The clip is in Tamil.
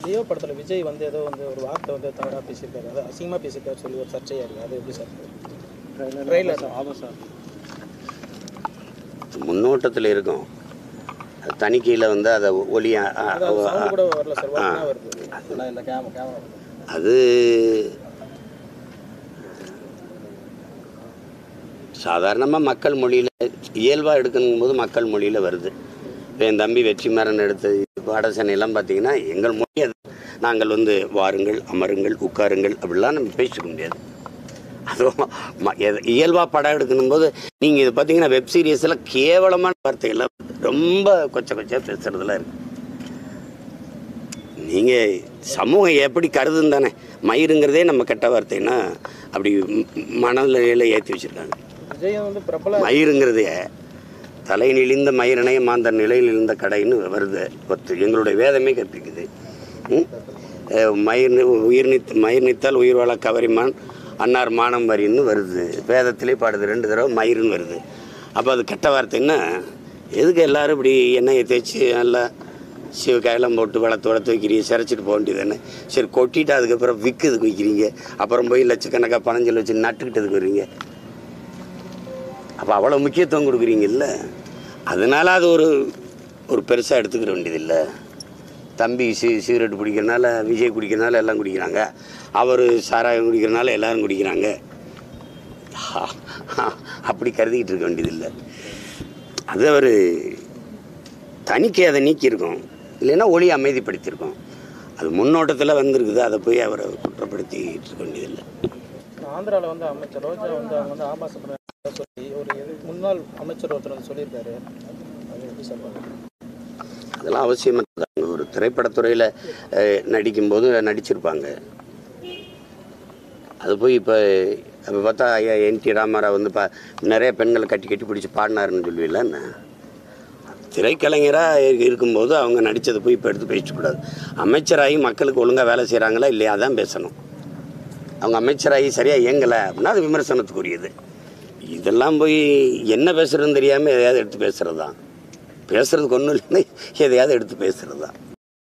லியோ படத்தில் விஜய் வந்து ஏதோ வந்து ஒரு வார்த்தை வந்து தவறாக பேசியிருக்காரு அது அசிங்கமாக பேசியிருக்காரு சொல்லி ஒரு சர்ச்சையாக இருக்குது அது எப்படி சார் ட்ரெயிலர் ஆபாசா முன்னோட்டத்தில் இருக்கும் அது தணிக்கையில் வந்து அதை ஒலி அ- அ- அது சவுண்ட் கூட வரல சார் வார்த்தையாக வருது இல்லை கேமரா கேமரா அது சாதாரணமாக மக்கள் மொழியில் இயல்பாக எடுக்கணும் போது மக்கள் மொழியில் வருது இப்போ என் தம்பி வெற்றிமாறன் எடுத்த பாடசனையெல்லாம் பார்த்தீங்கன்னா எங்கள் மொழி அது நாங்கள் வந்து வாருங்கள் அமருங்கள் உட்காருங்கள் அப்படிலாம் நம்ம பேசிக்க முடியாது அதுவும் ம- எத- இயல்பா படம் எடுக்கணும் போது நீங்கள் இது பார்த்தீங்கன்னா வெப் சீரிஸில் கேவலமான வார்த்தைகள்லாம் ரொம்ப கொச்ச கொச்சா பேசுறதுலாம் இருக்கு நீங்கள் சமூகம் எப்படி கருதுன்னு தானே மயிருங்கிறதே நம்ம கெட்ட வார்த்தைன்னா அப்படி ம- மனநிலையில் ஏற்றி வச்சுருக்காங்க விஜய் வந்து பிரபல மயிருங்கிறதே தலை நிலிந்த மயிரனை மாந்தர் நிலையில் இருந்த கடைன்னு வருது ஒத்து எங்களுடைய வேதமே கற்பிக்குது ம்? அஹ் மயிர் நி- உயிர் நித் மயிர் நித்தால் உயிர் வாழ கவரிமான் அன்னார் மானம் வரின்னு வருது வேதத்திலே பாடுது ரெண்டு தடவை மயிருன்னு வருது அப்போ அது கெட்ட வார்த்தைன்னா எதுக்கு எல்லாரும் இப்படி எண்ணெயை தேய்ச்சி நல்லா சிவ கையெல்லாம் போட்டு வளர்த்து வளர்த்து வைக்கிறீங்க சிரைச்சிட்டு போக வேண்டியதானே சரி கொட்டிட்டு அதுக்கப்புறம் விற்கிறதுக்கு வைக்கிறீங்க அப்புறம் போய் லட்சக்கணக்காக பணஞ்சல் வச்சு நட்டுக்கிட்டதுக்கு வர்றீங்க அப்போ அவ்வளோ முக்கியத்துவம் கொடுக்குறீங்கல்ல அதனால அது ஒரு ஒரு பெருசாக எடுத்துக்கிற வேண்டியதில்லை தம்பி சி சிகரெட் குடிக்கிறனால விஜய் குடிக்கிறனால எல்லாம் குடிக்கிறாங்க அவர் சாராயம் குடிக்கிறனால எல்லாரும் குடிக்கிறாங்க அப்படி கருதிக்கிட்டு இருக்க வேண்டியதில்லை அது அவர் தணிக்கை அதை நீக்கியிருக்கோம் இல்லைன்னா ஒளி அமைதிப்படுத்தியிருக்கோம் அது முன்னோட்டத்தில் வந்திருக்குது அதை போய் அவரை குற்றப்படுத்திட்டு இருக்க வேண்டியதில்லை ஆந்திராவில் வந்து அமைச்சர் ரோஜா வந்து அவங்க வந்து ஆபாச படம் சொல்லி ஒரு இது- முன்னாள் அமைச்சர் ஒருத்தர் வந்து சொல்லியிருக்காரு அது எப்படி சார் பார்க்குறீங்க? அதெல்லாம் அவசியமாக ஒரு திரைப்படத்துறையில் நடிக்கும்போது நடிச்சிருப்பாங்க அது போய் இப்போ இப்போ பார்த்தா ஐயா என் டி ராமாராவ் வந்து பா நிறைய பெண்களை கட்டி கட்டி பிடிச்சி பாடினாருன்னு சொல்லுவீங்களா என்ன திரைக்கலைஞராக இருக்கும்போது அவங்க நடித்ததை போய் இப்போ எடுத்து பேசக்கூடாது அமைச்சராகி மக்களுக்கு ஒழுங்காக வேலை செய்கிறாங்களா இல்லையா அதான் பேசணும் அவங்க அமைச்சராகி சரியாக இயங்கலை அப்படின்னா அது விமர்சனத்துக்குரியது இதெல்லாம் போய் என்ன பேசுறதுன்னு தெரியாமல் எதையாவது எடுத்து பேசுகிறது தான் பேசுறதுக்கு ஒன்றும் இல்லைன்னா எதையாவது எடுத்து பேசுகிறது தான்